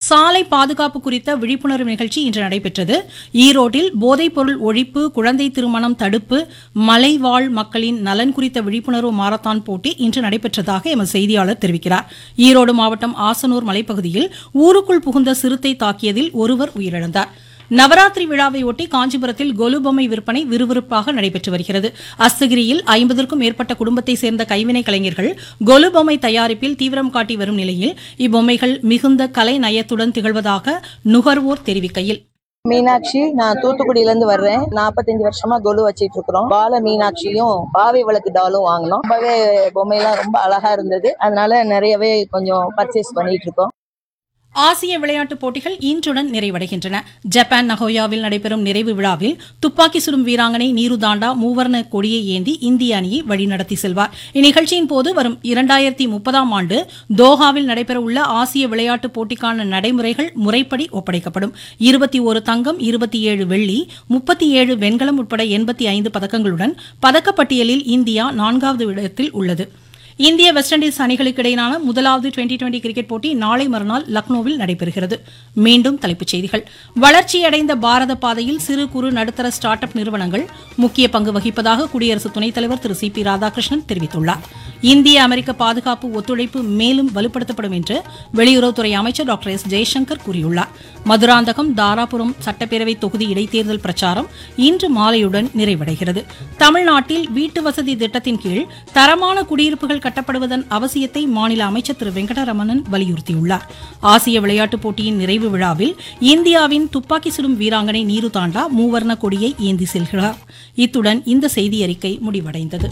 சாலை பாதுகாப்பு குறித்த விழிப்புணர்வு நிகழ்ச்சி இன்று நடைபெற்றது ஈரோட்டில் போதைப்பொருள் ஒழிப்பு குழந்தை திருமணம் தடுப்பு மலைவாழ் மக்களின் நலன் குறித்த விழிப்புணர்வு மாரத்தான் போட்டி இன்று நடைபெற்றதாக எமது செய்தியாளர் தெரிவிக்கிறார் ஈரோடு மாவட்டம் ஆசனூர் மலைப்பகுதியில் ஊருக்குள் புகுந்த சிறுத்தை தாக்கியதில் ஒருவர் உயிரிழந்தார் நவராத்திரி விழாவை ஒட்டி காஞ்சிபுரத்தில் கொலு பொம்மை விற்பனை விறுவிறுப்பாக நடைபெற்று வருகிறது அஸ்தகிரியில் ஐம்பதற்கும் மேற்பட்ட குடும்பத்தை சேர்ந்த கைவினை கலைஞர்கள் கொலு பொம்மை தயாரிப்பில் தீவிரம் காட்டி வரும் நிலையில் இப்பொம்மைகள் மிகுந்த கலை நயத்துடன் திகழ்வதாக நுகர்வோர் தெரிவிக்கையில் மீனாட்சி நான் தூத்துக்குடியில இருந்து வர்றேன் நாற்பத்தஞ்சு வருஷமா கொலு வச்சிட்டு இருக்கிறோம் பால மீனாட்சியும் பாவை விளக்கு டாலும் வாங்கினோம் ரொம்பவே பொம்மையெல்லாம் ரொம்ப அழகா இருந்தது அதனால நிறையவே கொஞ்சம் பர்ச்சேஸ் பண்ணிட்டு இருக்கோம் ஆசிய விளையாட்டுப் போட்டிகள் இன்றுடன் நிறைவடைகின்றன ஜப்பான் நகோயாவில் நடைபெறும் நிறைவு விழாவில் துப்பாக்கி சுடும் வீராங்கனை நீரு தாண்டா மூவர்ண கொடியை ஏந்தி இந்திய அணியை வழிநடத்தி செல்வார் இந்நிகழ்ச்சியின் போது வரும் இரண்டாயிரத்தி முப்பதாம் ஆண்டு தோஹாவில் நடைபெறவுள்ள ஆசிய விளையாட்டுப் போட்டிக்கான நடைமுறைகள் முறைப்படி ஒப்படைக்கப்படும் இருபத்தி ஒரு தங்கம் இருபத்தி ஏழு வெள்ளி முப்பத்தி ஏழு வெண்கலம் உட்பட எண்பத்தி ஐந்து பதக்கங்களுடன் பதக்கப்பட்டியலில் இந்தியா நான்காவது இடத்தில் உள்ளது இந்திய வெஸ்ட் இண்டீஸ் அணிகளுக்கு இடையிலான முதலாவது டுவெண்டி டுவெண்டி கிரிக்கெட் போட்டி நாளை மறுநாள் லக்னோவில் நடைபெறுகிறது மீண்டும் தலைப்புச் செய்திகள் வளர்ச்சியடைந்த பாரத பாதையில் சிறு குறு நடுத்தர ஸ்டார்ட் அப் நிறுவனங்கள் முக்கிய பங்கு வகிப்பதாக குடியரசு துணைத் தலைவர் திரு சி பி ராதாகிருஷ்ணன் தெரிவித்துள்ளார் இந்திய அமெரிக்க பாதுகாப்பு ஒத்துழைப்பு மேலும் வலுப்படுத்தப்படும் என்று வெளியுறவுத்துறை அமைச்சர் டாக்டர் எஸ் ஜெய்சங்கர் கூறியுள்ளார் மதுராந்தகம் தாராபுரம் சட்டப்பேரவை தொகுதி இடைத்தேர்தல் பிரச்சாரம் இன்று மாலையுடன் நிறைவடைகிறது தமிழ்நாட்டில் வீட்டு வசதி திட்டத்தின் கீழ் தரமான குடியிருப்புகள் கட்டப்படுவதன் அவசியத்தை மாநில அமைச்சர் திரு வெங்கடரமணன் வலியுறுத்தியுள்ளார் ஆசிய விளையாட்டுப் போட்டியின் நிறைவு விழாவில் இந்தியாவின் துப்பாக்கி சுடும் வீராங்கனை நீரு தாண்டா மூவர்ண கொடியை ஏந்தி செல்கிறார் இத்துடன் இந்த செய்தி அறிக்கை முடிவடைந்தது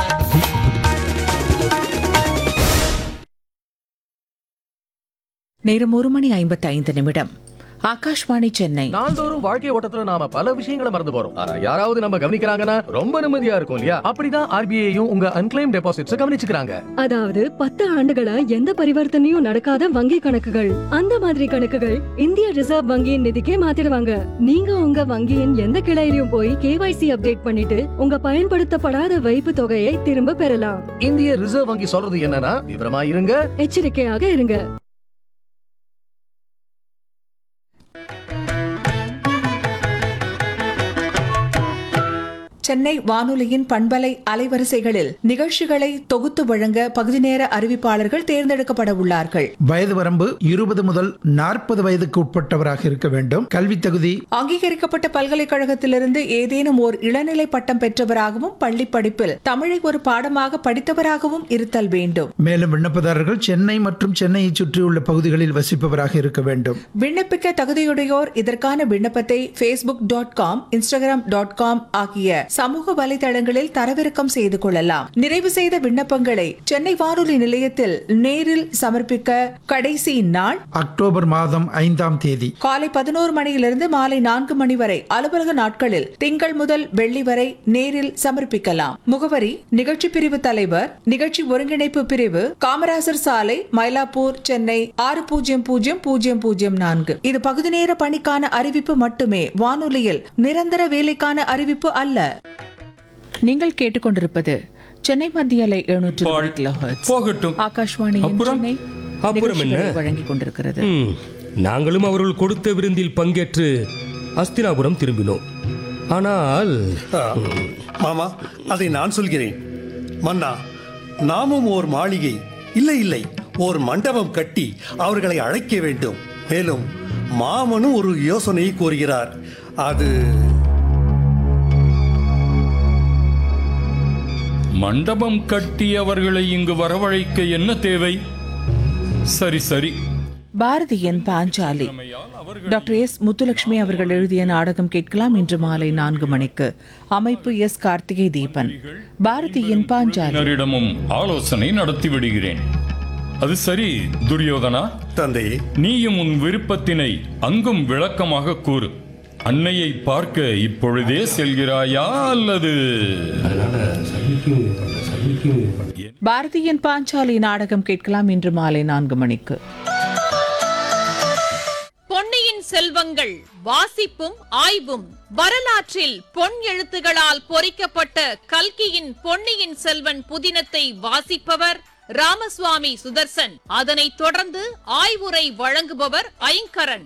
நேரம் ஒரு மணி ஐம்பத்தி ஐந்து நிமிடம் ஆகாஷ்வாணி சென்னை நாள்தோறும் வாழ்க்கை ஓட்டத்துல நாம பல விஷயங்களை மறந்து போறோம் ஆனா யாராவது நம்ம கவனிக்கிறாங்கன்னா ரொம்ப நிம்மதியா இருக்கும் இல்லையா அப்படிதான் ஆர்பிஐயும் உங்க அன்கிளைம் டெபாசிட்ஸ் கவனிச்சுக்கிறாங்க அதாவது பத்து ஆண்டுகளா எந்த பரிவர்த்தனையும் நடக்காத வங்கி கணக்குகள் அந்த மாதிரி கணக்குகள் இந்திய ரிசர்வ் வங்கியின் நிதிக்கே மாத்திடுவாங்க நீங்க உங்க வங்கியின் எந்த கிளையிலும் போய் கேவைசி அப்டேட் பண்ணிட்டு உங்க பயன்படுத்தப்படாத வைப்பு தொகையை திரும்ப பெறலாம் இந்திய ரிசர்வ் வங்கி சொல்றது என்னன்னா விவரமா இருங்க எச்சரிக்கையாக இருங்க சென்னை வானொலியின் பண்பலை அலைவரிசைகளில் நிகழ்ச்சிகளை தொகுத்து வழங்க பகுதி நேர அறிவிப்பாளர்கள் தேர்ந்தெடுக்கப்பட உள்ளார்கள் வயது வரம்பு இருபது முதல் நாற்பது வயதுக்கு உட்பட்டவராக இருக்க வேண்டும் கல்வி தகுதி அங்கீகரிக்கப்பட்ட பல்கலைக்கழகத்திலிருந்து ஏதேனும் ஓர் இளநிலை பட்டம் பெற்றவராகவும் பள்ளி படிப்பில் தமிழை ஒரு பாடமாக படித்தவராகவும் இருத்தல் வேண்டும் மேலும் விண்ணப்பதாரர்கள் சென்னை மற்றும் சென்னையை சுற்றியுள்ள பகுதிகளில் வசிப்பவராக இருக்க வேண்டும் விண்ணப்பிக்க தகுதியுடையோர் இதற்கான விண்ணப்பத்தை Facebook dot com Instagram dot com ஆகிய சமூக வலைதளங்களில் தரவிறக்கம் செய்து கொள்ளலாம் நிறைவு செய்த விண்ணப்பங்களை சென்னை வானொலி நிலையத்தில் நேரில் சமர்ப்பிக்க கடைசி நாள் அக்டோபர் மாதம் ஐந்தாம் தேதி காலை பதினோரு மணியிலிருந்து மாலை நான்கு மணி வரை அலுவலக நாட்களில் திங்கள் முதல் வெள்ளி வரை நேரில் சமர்ப்பிக்கலாம் முகவரி நிகழ்ச்சி பிரிவு தலைவர் நிகழ்ச்சி ஒருங்கிணைப்பு பிரிவு காமராசர் சாலை மயிலாப்பூர் சென்னை ஆறு பூஜ்ஜியம் பூஜ்ஜியம் பூஜ்ஜியம் பூஜ்ஜியம் நான்கு இது பகுதி நேர பணிக்கான அறிவிப்பு மட்டுமே வானொலியில் நிரந்தர வேலைக்கான அறிவிப்பு அல்ல நீங்கள் கேட்டுக்கொண்டிருப்பது சென்னை மத்திய அலை எழுநூற்று பால். கிலோஹெர்ட்ஸ் போகட்டும் ஆகாஷ்வாணி அப்புறம்? சென்னை அப்புறம் என்ன? நிகழ்ச்சிகளை வழங்கிக் கொண்டிருக்கிறது ம், நாங்களும் அவர்கள் கொடுத்த விருந்தில் பங்கேற்று அஸ்தினாபுரம் திரும்பினோம் ஆனால் ஆ, மாமா அதை நான் சொல்கிறேன் மன்னா நாமும் ஓர் மாளிகை இல்லை இல்லை ஓர் மண்டபம் கட்டி அவர்களை அழைக்க வேண்டும் மேலும் மாமனும் ஒரு யோசனையை கூறுகிறார் அது மண்டபம் கட்டி அவர்களை இங்கு வரவழைக்க என்ன தேவை சரி சரி பாரதியின் பாஞ்சாலி டாக்டர் எஸ் முத்துலட்சுமி அவர்கள் எழுதிய நாடகம் கேட்கலாம் இன்று மாலை நான்கு மணிக்கு அமைப்பு எஸ் கார்த்திகை தீபன் பாரதியின் பாஞ்சாலி பின்னரிடமும் ஆலோசனை நடத்தி விடுகிறேன் அது சரி துரியோதனா தந்தையே நீயும் உன் விருப்பத்தினை அங்கும் விளக்கமாக கூறு அன்னையை பார்க்க இப்பொழுதே செல்கிறாயா அல்லது பாரதியின் பாஞ்சாலி நாடகம் கேட்கலாம் இன்று மாலை நான்கு மணிக்கு பொன்னியின் செல்வங்கள் வாசிப்பும் ஆய்வும் வரலாற்றில் பொன் எழுத்துகளால் பொறிக்கப்பட்ட கல்கியின் பொன்னியின் செல்வன் புதினத்தை வாசிப்பவர் ராமசுவாமி சுதர்சன் அதனைத் தொடர்ந்து ஆய்வுரை வழங்குபவர் ஐங்கரன்